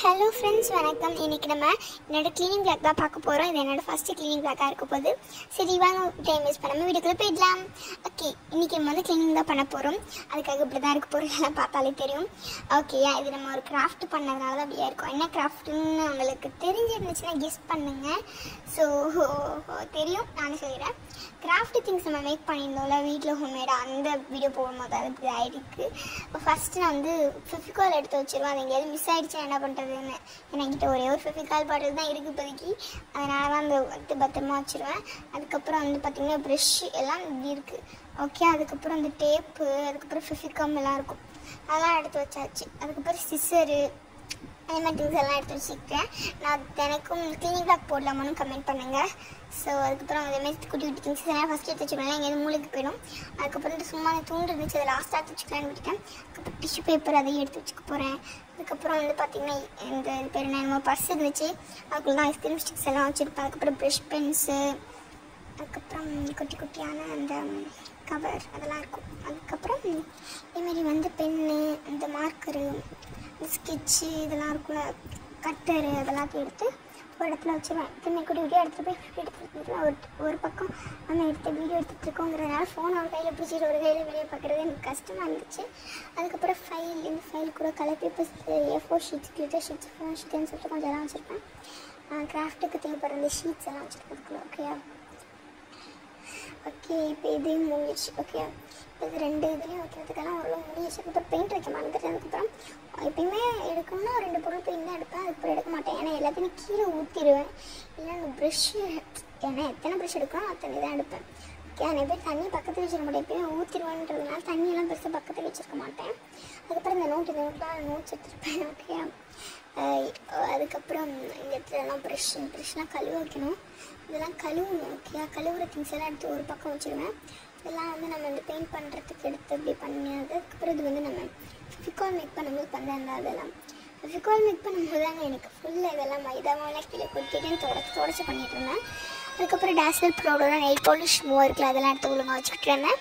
hello friends வணக்கம் இன்னைக்கு நம்ம என்னோட க்ளீனிங் பிளாக் தான் பார்க்க போகிறோம் இது என்னோட ஃபஸ்ட்டு க்ளீனிங் பிளாக்காக இருக்க போகுது சரி வாங்க டைம் வேஸ்ட் பண்ணாமல் வீட்டுக்குள்ளே போயிடலாம் ஓகே இன்னைக்கு நம்ம வந்து க்ளீனிங் தான் பண்ண போகிறோம் அதுக்காக இப்படி தான் இருக்க போகிறோம் எல்லாம் பார்த்தாலே தெரியும் ஓகே இது நம்ம ஒரு கிராஃப்ட் பண்ணதுனால தான் அப்படியே இருக்கும் என்ன கிராஃப்ட்னு உங்களுக்கு தெரிஞ்சிருந்துச்சுன்னா கெஸ் பண்ணுங்க ஸோ தெரியும் நானே சொல்லிடுறேன் கிராஃப்ட் திங்ஸ் நம்ம மேக் பண்ணியிருந்தோம்ல வீட்டில் ஹோம்மேடாக அந்த வீடியோ போடும்போது அது இப்படி ஆயிருக்கு ஃபஸ்ட்டு நான் வந்து ஃபிஃபிகால் எடுத்து வச்சிருவேன் அது எங்கேயாவது மிஸ் ஆயிடுச்சுன்னா என்ன பண்ணுறதுன்னு என்கிட்ட ஒரே ஒரு ஃபிஃபிகால் பாட்டில் தான் இருக்குது இப்போதைக்கு அதனால தான் அந்த வந்து பத்திரமா வச்சிருவேன் அதுக்கப்புறம் வந்து பார்த்திங்கன்னா ப்ரெஷ் எல்லாம் இப்படி இருக்குது ஓகே அதுக்கப்புறம் அந்த டேப்பு அதுக்கப்புறம் ஃபிஃபிகம் எல்லாம் இருக்கும் அதெல்லாம் எடுத்து வச்சாச்சு அதுக்கப்புறம் சிசரு அந்த மாதிரி திங்ஸ் எல்லாம் எடுத்து வச்சுக்கிட்டேன் நான் தினைக்கும் க்ளீனிங் பேக் போடலாமான்னு கமெண்ட் பண்ணுங்கள் ஸோ அதுக்கப்புறம் அதேமாதிரி குட்டி குட்டி திங்ஸ் எல்லாம் ஃபஸ்ட் எடுத்து வச்சுக்கலாம் எங்கேயாவது மூளைக்கு போயிடும் அதுக்கப்புறம் இந்த சும்மா அந்த தூண்டு இருந்துச்சு அதை லாஸ்ட்டாக எடுத்து வச்சுக்கலான்னு விட்டுட்டேன் அதுக்கப்புறம் டிஷ்யூ பேப்பர் அதையும் எடுத்து வச்சுக்க போகிறேன் அதுக்கப்புறம் வந்து பார்த்திங்கன்னா இந்த இது பேர் என்ன என்னமோ பர்ஸ் இருந்துச்சு அதுக்குள்ள தான் ஐஸ்கிரீம் ஸ்டிக்ஸ் எல்லாம் வச்சுருப்பேன் அதுக்கப்புறம் ப்ரஷ் பென்ஸு அதுக்கப்புறம் குட்டி குட்டியான அந்த கவர் அதெல்லாம் இருக்கும் அதுக்கப்புறம் இதேமாரி வந்து பென்னு இந்த மார்க்கரு இந்த ஸ்கெட்சு இதெல்லாம் இருக்கும்ல கட்டரு அதெல்லாம் எடுத்து ஒரு இடத்துல வச்சுருவேன் திரும்பி குட்டி குட்டியாக எடுத்துகிட்டு போய் எடுத்துகிட்டு போயிடுவேன் ஒரு ஒரு பக்கம் நம்ம எடுத்து வீடியோ எடுத்துகிட்டு இருக்கோங்கிறதுனால ஃபோன் ஒரு கையில் பிடிச்சிட்டு ஒரு கையில் வெளியே பார்க்குறது எனக்கு கஷ்டமாக இருந்துச்சு அதுக்கப்புறம் ஃபைல் இந்த ஃபைல் கூட colour papers A four sheets glitter sheets four ஷீட்னு சொல்லிட்டு கொஞ்சம் எல்லாம் வச்சுருப்பேன் கிராஃப்ட்டுக்கு தேவைப்படுற இந்த ஷீட்ஸ் எல்லாம் வச்சுருக்கிறதுக்குள்ள ஓகேயா ஓகே இப்போ இதையும் முடிஞ்சிச்சு ஓகே இப்போ இது ரெண்டு இதுலேயும் வைக்கிறதுக்கெல்லாம் அவ்வளோ முடிஞ்சிச்சு அப்புறம் பெயிண்ட் வைக்க மறந்துட்டு அதுக்கப்புறம் எப்பயுமே எடுக்கணும்னா ரெண்டு பொருள் பெயிண்ட் தான் எடுப்பேன் அதுக்கப்புறம் எடுக்க மாட்டேன் ஏன்னா எல்லாத்தையுமே கீழே ஊற்றிடுவேன் இல்லை அந்த ப்ரெஷ்ஷு ஏன்னா எத்தனை ப்ரெஷ் எடுக்கணும் அத்தனை தான் எடுப்பேன் ஓகே நிறைய பேர் தண்ணி பக்கத்தில் வச்சிருக்க மாட்டேன் எப்பயுமே ஊற்றிடுவேன்றதுனால தண்ணியெல்லாம் பெருசாக பக்கத்தில் வச்சிருக்க மாட்டேன் அதுக்கப்புறம் இந்த நோட்டு இந்த நோட்லாம் நோட்ஸ் எடுத்துருப்பேன் ஓகே அதுக்கப்புறம் இந்த இடத்துலலாம் ப்ரெஷ் ப்ரெஷ்லாம் கழுவ வைக்கணும் இதெல்லாம் கழுவணும் ஓகே கழுவுற திங்ஸ் எல்லாம் எடுத்து ஒரு பக்கம் வச்சுருவேன் இதெல்லாம் வந்து நம்ம வந்து பெயிண்ட் பண்ணுறதுக்கு எடுத்து இப்படி பண்ணியது அதுக்கப்புறம் இது வந்து நம்ம ஃபிகால் மேக் பண்ணும்போது பண்ண அந்த அதெல்லாம் ஃபிகால் மேக் பண்ணும்போது தாங்க எனக்கு ஃபுல்லாக இதெல்லாம் மைதாவெல்லாம் கீழே கொட்டிட்டு தொடச்சி தொடச்சி பண்ணிட்டு இருந்தேன் அதுக்கப்புறம் டேஸ்லர் ப்ரோடோட நெயில் பாலிஷ் மூவ் இருக்குல்ல அதெல்லாம் எடுத்து ஒழுங்காக வச்சுக்கிட்டு இருந்தேன்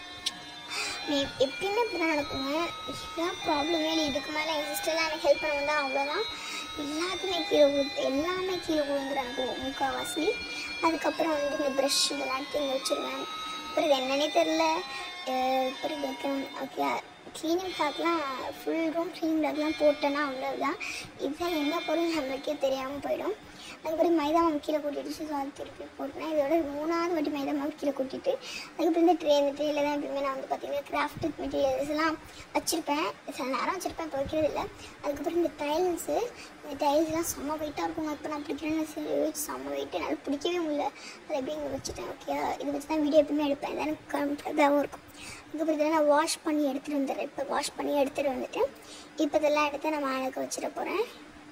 நீ- எப்பயுமே இப்படி தான் நடக்குங்க இதுதான் ப்ராப்ளமே இல்லை இதுக்கு மேலே என் சிஸ்டர்லாம் எனக்கு ஹெல்ப் பண்ண வந்தால் அவ்வளோதான் எல்லாத்துமே கீழே விழுந்து எல்லாமே கீழே விழுந்துறாங்க முக்கால்வாசி அதுக்கப்புறம் வந்து இந்த ப்ரஷ் இதெல்லாம் எடுத்து இங்கே வச்சுருவேன் அப்புறம் இது என்னன்னே தெரில அப்புறம் இது வைக்கணும் ஓகே க்ளீனிங் பேக்லாம் ஃபுல் ரூம் க்ளீனிங் பேக்லாம் போட்டேன்னா அவ்வளோதான் இதுதான் என்ன பொருள் நம்மளுக்கே தெரியாமல் போயிடும் அதுக்கப்புறம் மைதா மாவு கீழே கொட்டிட்டு ஸோ அது திருப்பி போட்டேன் இதோட மூணாவது வாட்டி மைதா மாவு கீழே கொட்டிட்டு அதுக்கப்புறம் இந்த ட்ரே இந்த ட்ரேல தான் எப்பயுமே நான் வந்து பார்த்தீங்கன்னா கிராஃப்ட் மெட்டீரியல்ஸ் எல்லாம் வச்சுருப்பேன் சில நேரம் வச்சுருப்பேன் இப்போ வைக்கிறது இல்லை அதுக்கப்புறம் இந்த டைல்ஸு இந்த டைல்ஸ்லாம் செம்ம வெயிட்டாக இருக்குங்க இப்போ நான் பிடிக்கிறேன்னு சரி வச்சு செம்ம வெயிட்டு என்னால் பிடிக்கவே முடியல அதை எப்படி இங்கே வச்சுட்டேன் ஓகே இது வச்சு தான் வீடியோ எப்பயுமே எடுப்பேன் இது எனக்கு கம்ஃபர்டபுளாகவும் இருக்கும் அதுக்கப்புறம் இதெல்லாம் நான் வாஷ் பண்ணி எடுத்துகிட்டு வந்துடுறேன் இப்போ வாஷ் பண்ணி எடுத்துகிட்டு வந்துட்டேன் இப்போ இதெல்லாம் எடுத்து நான் மேலுக்கு வச்சிட போகிறேன்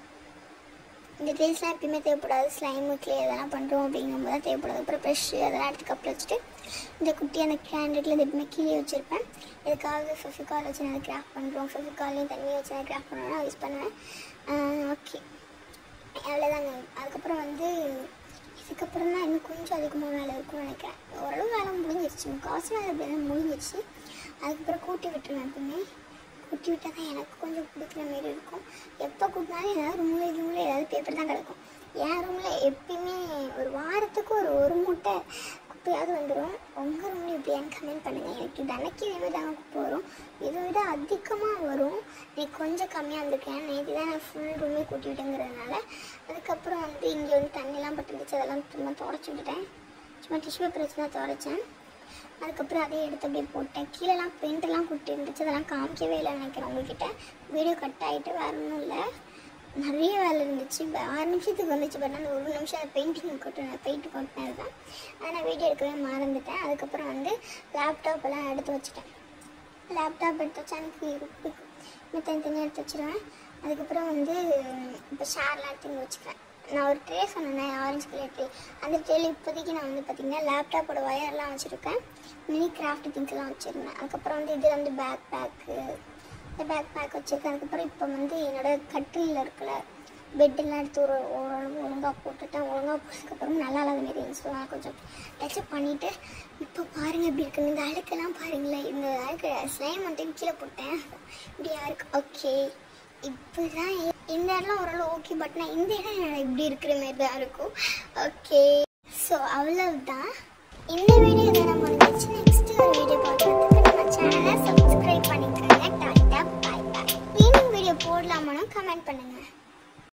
இந்த ட்ரேஸ்லாம் எப்பயுமே தேவைப்படாது ஸ்லைமு க்ளே அதெல்லாம் பண்ணுறோம் அப்படிங்கும்போது தான் தேவைப்படாது அப்புறம் ப்ரெஷ்ஷு அதெல்லாம் எடுத்து கப்பில் வச்சுட்டு இந்த குட்டி அந்த கேண்டில் இது எப்பவுமே கீழே வச்சுருப்பேன் இதுக்காக ஃபெஃபிகால் வச்சு நான் கிராஃப்ட் பண்ணுறோம் ஃபெஃபிகால்லையும் தண்ணி வச்சு நான் கிராஃப்ட் பண்ணுவேன்னா யூஸ் பண்ணுவேன் ஓகே அவ்வளோதாங்க அதுக்கப்புறம் வந்து இதுக்கப்புறம் தான் இன்னும் கொஞ்சம் அதிகமாக வேலை இருக்கும்னு நினைக்கிறேன் ஓரளவு வேலை முடிஞ்சிருச்சு முக்கால்வாசி வேலை எப்படியும் முடிஞ்சிருச்சு அதுக்கப்புறம் கூட்டி விட்டுருவேன் எப்பவுமே கூட்டி விட்டால் தான் எனக்கு கொஞ்சம் பிடிக்கிற மாரி இருக்கும் எப்போ கூட்டினாலும் ஏதாவது ரூமில் ரூமில் ஏதாவது பேப்பர் தான் கிடக்கும் என் ரூமில் எப்பயுமே ஒரு வாரத்துக்கு ஒரு ஒரு மூட்டை குப்பையாவது வந்துடும் உங்கள் ரூமில் எப்படியான்னு கமெண்ட் பண்ணுங்கள் எனக்கு தினைக்கு இதே மாதிரி தாங்க குப்பை வரும் இதை விட அதிகமாக வரும் எனக்கு கொஞ்சம் கம்மியாக இருந்திருக்கேன் நேற்று தான் நான் ஃபுல் ரூமே கூட்டி விட்டேங்கிறதுனால அதுக்கப்புறம் வந்து இங்கே வந்து தண்ணிலாம் பட்டுருந்துச்சு அதெல்லாம் சும்மா தொடச்சி விட்டுட்டேன் சும்மா டிஷ்யூ பேப்பர் வச்சு தான் தொடச்சேன் அதுக்கப்புறம் அதையும் எடுத்து அப்படியே போட்டேன் கீழெல்லாம் பெயிண்டெல்லாம் குட்டி இருந்துச்சு அதெல்லாம் காமிக்கவே இல்லை நினைக்கிறேன் உங்ககிட்ட வீடியோ கட் ஆகிட்டு வேற ஒன்றும் இல்லை நிறைய வேலை இருந்துச்சு இப்ப ஆறு நிமிஷத்துக்கு வந்துச்சு பட் அந்த ஒரு நிமிஷம் அந்த பெயிண்டிங் கொட்டினேன் பெயிண்ட் கொட்டினது தான் அதை நான் வீடியோ எடுக்கவே மறந்துட்டேன் அதுக்கப்புறம் வந்து லேப்டாப் எல்லாம் எடுத்து வச்சுட்டேன் லேப்டாப் எடுத்து வச்சா எனக்கு இன்னும் தனித்தனியாக எடுத்து வச்சிருவேன் அதுக்கப்புறம் வந்து இப்போ ஷேர்லாம் எடுத்து இங்கே வச்சுக்கிறேன் நான் ஒரு ட்ரே சொன்னேன் ஆரஞ்சு கலர் ட்ரே அந்த ட்ரேல இப்போதைக்கு நான் வந்து பார்த்திங்கன்னா லேப்டாப்போட ஒயர்லாம் வச்சுருக்கேன் மினி கிராஃப்ட் திங்ஸ் எல்லாம் வச்சுருந்தேன் அதுக்கப்புறம் வந்து இதில் வந்து பேக் பேக்கு இந்த பேக் பேக் வச்சுருக்கேன் அதுக்கப்புறம் இப்போ வந்து என்னோட கட்டிலில் இருக்கல பெட்டெல்லாம் எடுத்து ஒரு ஓரளவு ஒழுங்காக போட்டுட்டேன் ஒழுங்காக போட்டதுக்கப்புறம் நல்லா இல்லாத மாரி இருந்துச்சு நான் கொஞ்சம் டச்சப் பண்ணிவிட்டு இப்போ பாருங்கள் எப்படி இருக்குன்னு இந்த அழுக்கெல்லாம் பாருங்களேன் இந்த அழுக்கு ஸ்லைம் மட்டும் கீழே போட்டேன் இப்படியா இருக்கு ஓகே இப்போ தான் இந்த இடம்லாம் ஓரளவு ஓகே பட் நான் இந்த இடம் எனக்கு இப்படி இருக்கிற மாதிரி தான் இருக்கும் ஓகே ஸோ அவ்வளவுதான் இந்த வீடியோ இதெல்லாம் முடிஞ்சிச்சு நெக்ஸ்ட் ஒரு வீடியோ பார்க்கறதுக்கு நம்ம சேனலை சப்ஸ்கிரைப் பண்ணிக்கோங்க டாட்டா பாய் பாய் மீனிங் வீடியோ போடலாமான்னு கமெண்ட் பண்ணுங்கள்